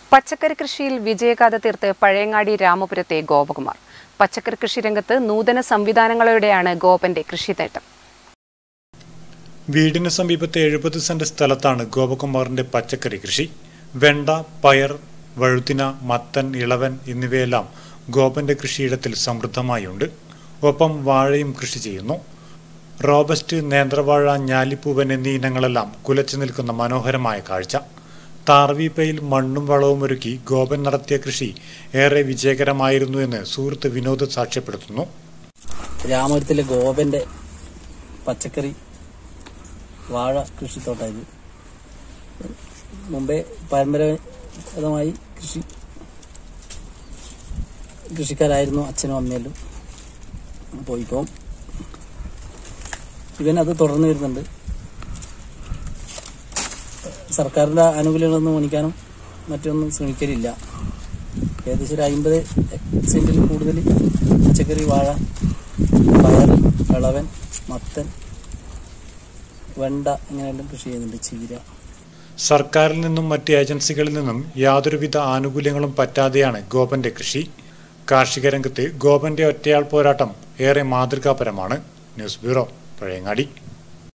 പച്ചക്കറി കൃഷിയിൽ വിജയഗാഥ തീർത്ത് പഴയങ്ങാടി രാമപുരത്തെ ഗോപകുമാർ പച്ചക്കറി കൃഷി രംഗത്ത് നൂതന സംവിധാനങ്ങളോടെയാണ് ഗോപന്റെ കൃഷി നേട്ടം വീടിന് സമീപത്തെ എഴുപത് സെന്റ് സ്ഥലത്താണ് ഗോപകുമാറിന്റെ പച്ചക്കറി കൃഷി വെണ്ട പയർ വഴുതിന മത്തൻ ഇളവൻ എന്നിവയെല്ലാം ഗോപന്റെ കൃഷിയിടത്തിൽ സമൃദ്ധമായുണ്ട് ഒപ്പം വാഴയും കൃഷി ചെയ്യുന്നു റോബസ്റ്റ് നേന്ത്രവാഴ ഞാലിപ്പൂവൻ എന്നീ ഇനങ്ങളെല്ലാം കുലച്ചു നിൽക്കുന്ന മനോഹരമായ കാഴ്ച താർവീപ്പയിൽ മണ്ണും വളവും ഒരുക്കി ഗോപൻ നടത്തിയ കൃഷി ഏറെ വിജയകരമായിരുന്നു എന്ന് സുഹൃത്ത് വിനോദ് സാക്ഷ്യപ്പെടുത്തുന്നു രാമപുരത്തിലെ ഗോപന്റെ പച്ചക്കറി വാഴ കൃഷിത്തോട്ടായത് മുമ്പേ പരമ്പരാഗതമായി കൃഷി കൃഷിക്കാരായിരുന്നു അച്ഛനും അമ്മയെല്ലാം അപ്പോൾ ഇപ്പം ഇവൻ അത് തുടർന്ന് വരുന്നുണ്ട് സർക്കാരിന്റെ ആനുകൂല്യങ്ങളൊന്നും മേടിക്കാനും മറ്റൊന്നും ശ്രമിക്കലില്ല ഏകദേശം ഒരു അമ്പത് സെന്റിൽ കൂടുതൽ പച്ചക്കറി വാഴ പയർ ഇളവൻ മത്തൻ വെണ്ട ഇങ്ങനെയെല്ലാം കൃഷി ചെയ്യുന്നുണ്ട് ചീര സർക്കാരിൽ നിന്നും മറ്റ് ഏജൻസികളിൽ നിന്നും യാതൊരുവിധ ആനുകൂല്യങ്ങളും പറ്റാതെയാണ് ഗോപന്റെ കൃഷി കാർഷിക രംഗത്ത് ഗോപന്റെ ഒറ്റയാൾ പോരാട്ടം ഏറെ മാതൃകാപരമാണ് ന്യൂസ് ബ്യൂറോ പഴയങ്ങാടി